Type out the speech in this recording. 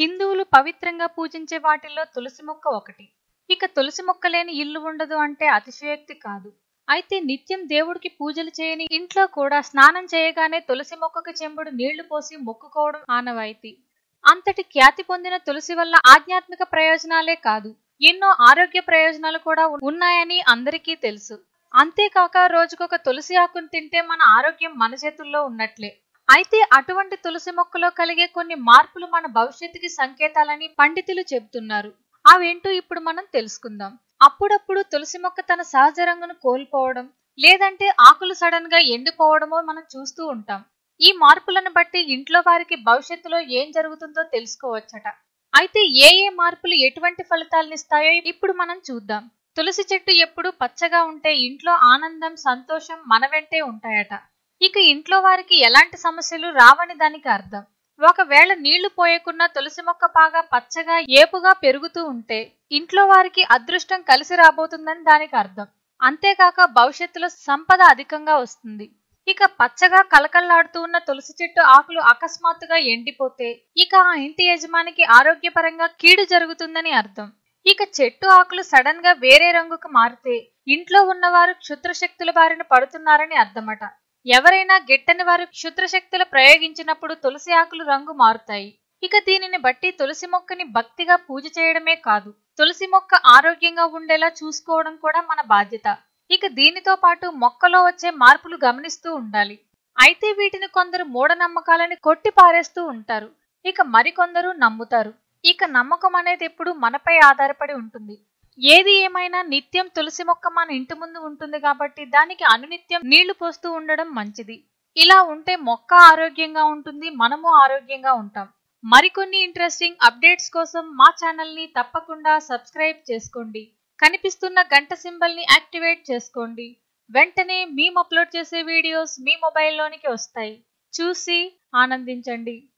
హిందువులు పవిత్రంగా పూజించే వాటిల్లో తులసి మొక్క ఒకటి ఇక తులసి మొక్క లేని ఇల్లు ఉండదు అంటే అతిశయోక్తి కాదు అయితే నిత్యం దేవుడికి పూజలు చేయని ఇంట్లో కూడా స్నానం చేయగానే తులసి మొక్కకు చెంబుడు నీళ్లు పోసి మొక్కుకోవడం ఆనవాయితీ అంతటి ఖ్యాతి పొందిన తులసి వల్ల ఆధ్యాత్మిక ప్రయోజనాలే కాదు ఎన్నో ఆరోగ్య ప్రయోజనాలు కూడా ఉన్నాయని అందరికీ తెలుసు అంతేకాక రోజుకొక తులసి ఆకును తింటే మన ఆరోగ్యం మన చేతుల్లో ఉన్నట్లే అయితే అటువంటి తులసి మొక్కలో కలిగే కొన్ని మార్పులు మన భవిష్యత్తుకి సంకేతాలని పండితులు చెబుతున్నారు అవేంటో ఇప్పుడు మనం తెలుసుకుందాం అప్పుడప్పుడు తులసి మొక్క తన సహజ రంగును కోల్పోవడం లేదంటే ఆకులు సడన్ గా ఎండిపోవడమో మనం చూస్తూ ఉంటాం ఈ మార్పులను బట్టి ఇంట్లో వారికి భవిష్యత్తులో ఏం జరుగుతుందో తెలుసుకోవచ్చట అయితే ఏ ఏ మార్పులు ఎటువంటి ఫలితాలనిస్తాయో ఇప్పుడు మనం చూద్దాం తులసి చెట్టు ఎప్పుడు పచ్చగా ఉంటే ఇంట్లో ఆనందం సంతోషం మన వెంటే ఉంటాయట ఇక ఇంట్లో వారికి ఎలాంటి సమస్యలు రావని దానికి అర్థం ఒకవేళ నీళ్లు పోయకున్నా తులసి మొక్క బాగా పచ్చగా ఏపుగా పెరుగుతూ ఉంటే ఇంట్లో వారికి అదృష్టం కలిసి రాబోతుందని దానికి అర్థం అంతేకాక భవిష్యత్తులో సంపద అధికంగా వస్తుంది ఇక పచ్చగా కలకల్లాడుతూ ఉన్న తులసి చెట్టు ఆకులు అకస్మాత్తుగా ఎండిపోతే ఇక ఆ ఇంటి యజమానికి ఆరోగ్యపరంగా కీడు జరుగుతుందని అర్థం ఇక చెట్టు ఆకులు సడన్ గా వేరే రంగుకు మారితే ఇంట్లో ఉన్నవారు క్షుద్రశక్తుల బారిన పడుతున్నారని అర్థమట ఎవరైనా గిట్టని వారు క్షుద్రశక్తులు ప్రయోగించినప్పుడు తులసి ఆకులు రంగు మారుతాయి ఇక దీనిని బట్టి తులసి మొక్కని భక్తిగా పూజ చేయడమే కాదు తులసి మొక్క ఆరోగ్యంగా ఉండేలా చూసుకోవడం కూడా మన బాధ్యత ఇక దీనితో పాటు మొక్కలో వచ్చే మార్పులు గమనిస్తూ ఉండాలి అయితే వీటిని కొందరు మూఢనమ్మకాలని కొట్టి పారేస్తూ ఉంటారు ఇక మరికొందరు నమ్ముతారు ఇక నమ్మకం అనేది ఎప్పుడు మనపై ఆధారపడి ఉంటుంది ఏది ఏమైనా నిత్యం తులసి మొక్క మన ఇంటి ముందు ఉంటుంది కాబట్టి దానికి అనునిత్యం నీళ్లు పోస్తూ ఉండడం మంచిది ఇలా ఉంటే మొక్క ఆరోగ్యంగా ఉంటుంది మనము ఆరోగ్యంగా ఉంటాం మరికొన్ని ఇంట్రెస్టింగ్ అప్డేట్స్ కోసం మా ఛానల్ ని తప్పకుండా సబ్స్క్రైబ్ చేసుకోండి కనిపిస్తున్న గంట సింబల్ ని యాక్టివేట్ చేసుకోండి వెంటనే మేము అప్లోడ్ చేసే వీడియోస్ మీ మొబైల్లోనికి వస్తాయి చూసి ఆనందించండి